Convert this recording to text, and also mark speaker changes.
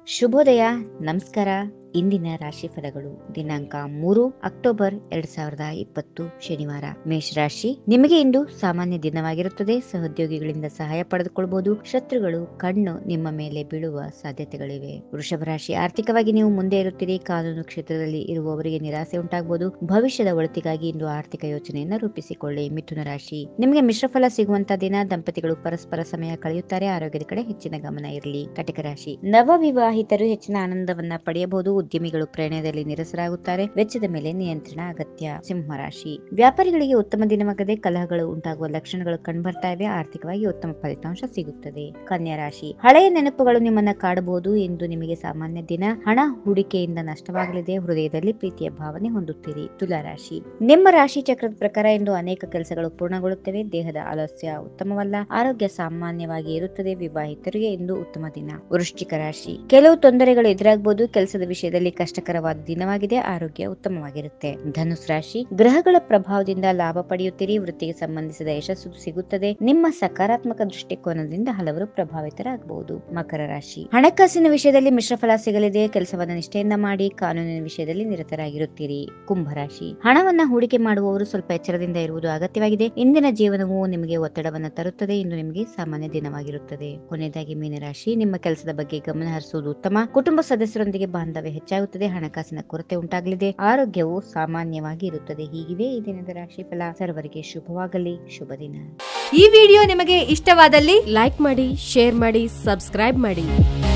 Speaker 1: ಶುಭೋದಯ ನಮಸ್ಕಾರ ಇಂದಿನ ರಾಶಿ ಫಲಗಳು ದಿನಾಂಕ ಮೂರು ಅಕ್ಟೋಬರ್ ಎರಡ್ ಸಾವಿರದ ಇಪ್ಪತ್ತು ಶನಿವಾರ ಮೇಷರಾಶಿ ನಿಮಗೆ ಇಂದು ಸಾಮಾನ್ಯ ದಿನವಾಗಿರುತ್ತದೆ ಸಹೋದ್ಯೋಗಿಗಳಿಂದ ಸಹಾಯ ಪಡೆದುಕೊಳ್ಳಬಹುದು ಶತ್ರುಗಳು ಕಣ್ಣು ನಿಮ್ಮ ಮೇಲೆ ಬೀಳುವ ಸಾಧ್ಯತೆಗಳಿವೆ ವೃಷಭ ರಾಶಿ ಆರ್ಥಿಕವಾಗಿ ನೀವು ಮುಂದೆ ಇರುತ್ತೀರಿ ಕಾನೂನು ಕ್ಷೇತ್ರದಲ್ಲಿ ಇರುವವರಿಗೆ ನಿರಾಸೆ ಉಂಟಾಗಬಹುದು ಭವಿಷ್ಯದ ಒಳಿತಿಗಾಗಿ ಇಂದು ಆರ್ಥಿಕ ಯೋಜನೆಯನ್ನ ರೂಪಿಸಿಕೊಳ್ಳಿ ಮಿಥುನ ರಾಶಿ ನಿಮಗೆ ಮಿಶ್ರ ಫಲ ಸಿಗುವಂತ ದಿನ ದಂಪತಿಗಳು ಪರಸ್ಪರ ಸಮಯ ಕಳೆಯುತ್ತಾರೆ ಆರೋಗ್ಯದ ಕಡೆ ಹೆಚ್ಚಿನ ಗಮನ ಇರಲಿ ಕಟಕ ರಾಶಿ ನವ ವಿವಾಹಿತರು ಹೆಚ್ಚಿನ ಆನಂದವನ್ನ ಪಡೆಯಬಹುದು ಉದ್ಯಮಿಗಳು ಪ್ರಣಯದಲ್ಲಿ ನಿರಸರಾಗುತ್ತಾರೆ ವೆಚ್ಚದ ಮೇಲೆ ನಿಯಂತ್ರಣ ಅಗತ್ಯ ಸಿಂಹರಾಶಿ ವ್ಯಾಪಾರಿಗಳಿಗೆ ಉತ್ತಮ ದಿನವಾಗದೆ ಕಲಹಗಳು ಉಂಟಾಗುವ ಲಕ್ಷಣಗಳು ಕಂಡುಬರ್ತಾ ಇವೆ ಆರ್ಥಿಕವಾಗಿ ಉತ್ತಮ ಫಲಿತಾಂಶ ಸಿಗುತ್ತದೆ ಕನ್ಯಾ ರಾಶಿ ಹಳೆಯ ನೆನಪುಗಳು ನಿಮ್ಮನ್ನ ಕಾಡಬಹುದು ಎಂದು ನಿಮಗೆ ಸಾಮಾನ್ಯ ದಿನ ಹಣ ಹೂಡಿಕೆಯಿಂದ ನಷ್ಟವಾಗಲಿದೆ ಹೃದಯದಲ್ಲಿ ಪ್ರೀತಿಯ ಭಾವನೆ ಹೊಂದುತ್ತೀರಿ ತುಲಾ ರಾಶಿ ನಿಮ್ಮ ರಾಶಿ ಚಕ್ರದ ಪ್ರಕಾರ ಇಂದು ಅನೇಕ ಕೆಲಸಗಳು ಪೂರ್ಣಗೊಳ್ಳುತ್ತವೆ ದೇಹದ ಆಲಸ್ಯ ಉತ್ತಮವಲ್ಲ ಆರೋಗ್ಯ ಸಾಮಾನ್ಯವಾಗಿ ಇರುತ್ತದೆ ವಿವಾಹಿತರಿಗೆ ಇಂದು ಉತ್ತಮ ದಿನ ವೃಶ್ಚಿಕ ರಾಶಿ ಕೆಲವು ತೊಂದರೆಗಳು ಎದುರಾಗಬಹುದು ಕೆಲಸದ ವಿಷಯದಲ್ಲಿ ಕಷ್ಟಕರವಾದ ದಿನವಾಗಿದೆ ಆರೋಗ್ಯ ಉತ್ತಮವಾಗಿರುತ್ತೆ ಧನುಸ್ ರಾಶಿ ಗ್ರಹಗಳ ಪ್ರಭಾವದಿಂದ ಲಾಭ ಪಡೆಯುತ್ತೀರಿ ವೃತ್ತಿಗೆ ಸಂಬಂಧಿಸಿದ ಯಶಸ್ಸು ಸಿಗುತ್ತದೆ ನಿಮ್ಮ ಸಕಾರಾತ್ಮಕ ದೃಷ್ಟಿಕೋನದಿಂದ ಹಲವರು ಪ್ರಭಾವಿತರಾಗಬಹುದು ಮಕರ ರಾಶಿ ಹಣಕಾಸಿನ ವಿಷಯದಲ್ಲಿ ಮಿಶ್ರ ಫಲ ಸಿಗಲಿದೆ ಕೆಲಸವನ್ನ ನಿಷ್ಠೆಯಿಂದ ಮಾಡಿ ಕಾನೂನಿನ ವಿಷಯದಲ್ಲಿ ನಿರತರಾಗಿರುತ್ತೀರಿ ಕುಂಭರಾಶಿ ಹಣವನ್ನ ಹೂಡಿಕೆ ಮಾಡುವವರು ಸ್ವಲ್ಪ ಎಚ್ಚರದಿಂದ ಇರುವುದು ಅಗತ್ಯವಾಗಿದೆ ಇಂದಿನ ಜೀವನವು ನಿಮಗೆ ಒತ್ತಡವನ್ನು ತರುತ್ತದೆ ಇಂದು ನಿಮಗೆ ಸಾಮಾನ್ಯ ದಿನವಾಗಿರುತ್ತದೆ ಕೊನೆಯದಾಗಿ ಮೀನರಾಶಿ ನಿಮ್ಮ ಕೆಲಸದ ಬಗ್ಗೆ ಗಮನ ಹರಿಸುವುದು ಉತ್ತಮ ಕುಟುಂಬ ಸದಸ್ಯರೊಂದಿಗೆ ಬಾಂಧವ್ಯ ಹೆಚ್ಚಾಗುತ್ತದೆ ಹಣಕಾಸಿನ ಕೊರತೆ ಉಂಟಾಗಲಿದೆ ಆರೋಗ್ಯವು ಸಾಮಾನ್ಯವಾಗಿ ಇರುತ್ತದೆ ಹೀಗಿವೆ ಈ ದಿನದ ರಾಶಿ ಫಲ ಸರ್ವರಿಗೆ ಶುಭವಾಗಲಿ ಶುಭ ದಿನ
Speaker 2: ಈ ವಿಡಿಯೋ ನಿಮಗೆ ಇಷ್ಟವಾದಲ್ಲಿ
Speaker 3: ಲೈಕ್ ಮಾಡಿ ಶೇರ್ ಮಾಡಿ ಸಬ್ಸ್ಕ್ರೈಬ್ ಮಾಡಿ